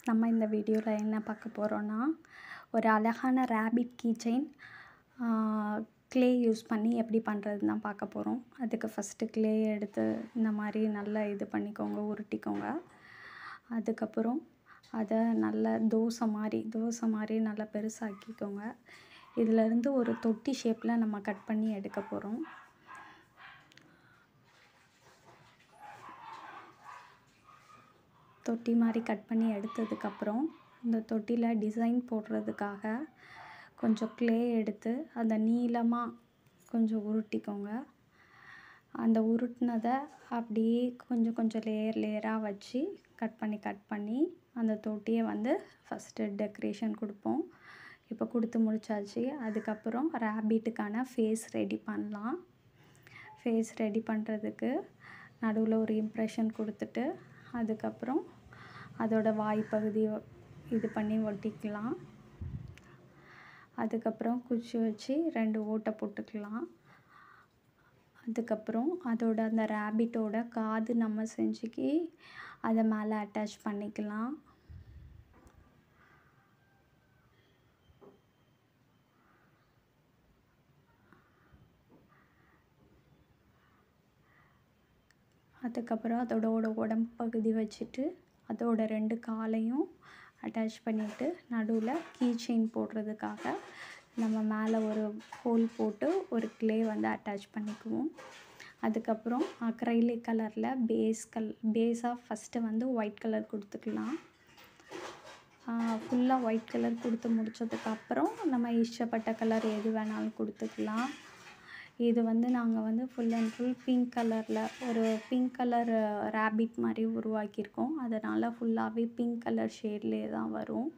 நம்ம இந்த வீடியோவில் என்ன பார்க்க போகிறோன்னா ஒரு அழகான rabbit key chain clay use பண்ணி எப்படி பண்ணுறதுன்னு தான் பார்க்க போகிறோம் அதுக்கு ஃபஸ்ட்டு க்ளே எடுத்து இந்த மாதிரி நல்லா இது பண்ணிக்கோங்க உருட்டிக்கோங்க அதுக்கப்புறம் அதை நல்லா தோசை மாதிரி தோசை மாதிரி நல்லா பெருசாக்கிக்கோங்க இதிலேருந்து ஒரு தொட்டி ஷேப்பில் நம்ம கட் பண்ணி எடுக்க போகிறோம் தொட்டி மாதிரி கட் பண்ணி எடுத்ததுக்கப்புறம் இந்த தொட்டியில் டிசைன் போடுறதுக்காக கொஞ்சம் க்ளே எடுத்து அதை நீளமாக கொஞ்சம் உருட்டிக்கோங்க அந்த உருட்டினதை அப்படியே கொஞ்சம் கொஞ்சம் லேயர் லேயராக வச்சு கட் பண்ணி கட் பண்ணி அந்த தொட்டியை வந்து ஃபஸ்ட்டு டெக்கரேஷன் கொடுப்போம் இப்போ கொடுத்து முடிச்சாச்சு அதுக்கப்புறம் ரேபிட்டுக்கான ஃபேஸ் ரெடி பண்ணலாம் ஃபேஸ் ரெடி பண்ணுறதுக்கு நடுவில் ஒரு இம்ப்ரெஷன் கொடுத்துட்டு அதுக்கப்புறம் அதோட வாய் பகுதி இது பண்ணி ஒட்டிக்கலாம் அதுக்கப்புறம் குச்சி வச்சு ரெண்டு ஓட்டை போட்டுக்கலாம் அதுக்கப்புறம் அதோட அந்த ரேபிட்டோட காது நம்ம செஞ்சுக்கி அதை மேலே அட்டாச் பண்ணிக்கலாம் அதுக்கப்புறம் அதோட உடம்பு பகுதி வச்சுட்டு அதோட ரெண்டு காலையும் அட்டாச் பண்ணிவிட்டு நடுவில் கீ செயின் போடுறதுக்காக நம்ம மேலே ஒரு ஹோல் போட்டு ஒரு க்ளே வந்து அட்டாச் பண்ணிக்குவோம் அதுக்கப்புறம் அக்ரைலிக் கலரில் பேஸ் கல் பேஸாக ஃபஸ்ட்டு வந்து ஒயிட் கலர் கொடுத்துக்கலாம் ஃபுல்லாக ஒயிட் கலர் கொடுத்து முடித்ததுக்கப்புறம் நம்ம இஷ்டப்பட்ட கலர் எது வேணாலும் கொடுத்துக்கலாம் இது வந்து நாங்கள் வந்து ஃபுல் அண்ட் ஃபுல் பிங்க் கலரில் ஒரு பிங்க் கலர் ரேபிட் மாதிரி உருவாக்கியிருக்கோம் அதனால் ஃபுல்லாகவே பிங்க் கலர் ஷேட்லேயே தான் வரும்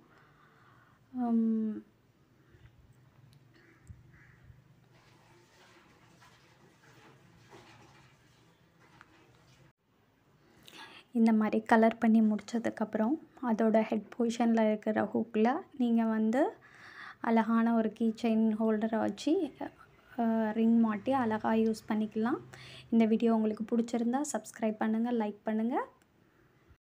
இந்த மாதிரி கலர் பண்ணி முடித்ததுக்கப்புறம் அதோட ஹெட் பொசிஷனில் இருக்கிற ஹூக்கில் நீங்கள் வந்து அழகான ஒரு கீ செயின் ஹோல்டரை வச்சு ரிங் மாட்டி அழகாக யூஸ் பண்ணிக்கலாம் இந்த வீடியோ உங்களுக்கு பிடிச்சிருந்தா சப்ஸ்கிரைப் பண்ணுங்கள் லைக் பண்ணுங்கள்